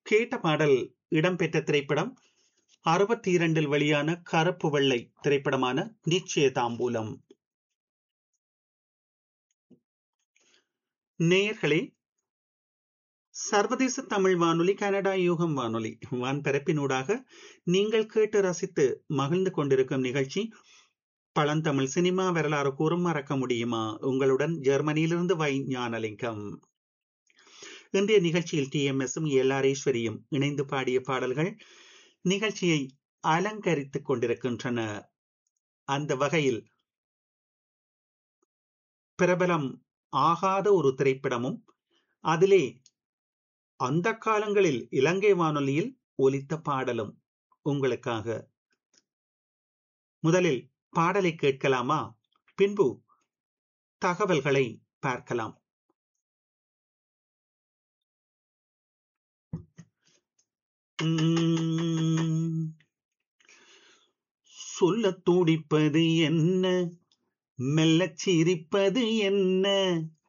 கேட்ட பாடல் இடம்பெற்ற திரைப்படம் அறுபத்தி இரண்டில் வெளியான கருப்பு வெள்ளை திரைப்படமான நிச்சய தாம்பூலம் நேயர்களே சர்வதேச தமிழ் வானொலி கனடா யூகம் வானொலி வான்பரப்பினூடாக நீங்கள் கேட்டு ரசித்து மகிழ்ந்து கொண்டிருக்கும் நிகழ்ச்சி பழந்தமிழ் சினிமா வரலாறு கூறும் மறக்க முடியுமா உங்களுடன் ஜெர்மனியிலிருந்து வை ஞானலிங்கம் இன்றைய நிகழ்ச்சியில் டி எம் எஸும் எல்லாரேஸ்வரியும் இணைந்து பாடிய பாடல்கள் நிகழ்ச்சியை அலங்கரித்துக் கொண்டிருக்கின்றன அந்த வகையில் பிரபலம் ஆகாத ஒரு திரைப்படமும் அதிலே அந்த காலங்களில் இலங்கை வானொலியில் ஒலித்த பாடலும் உங்களுக்காக முதலில் பாடலை கேட்கலாமா பின்பு தகவல்களை பார்க்கலாம் சொல்ல துடிப்பது என்ன மெல்லச் சிரிப்பது என்ன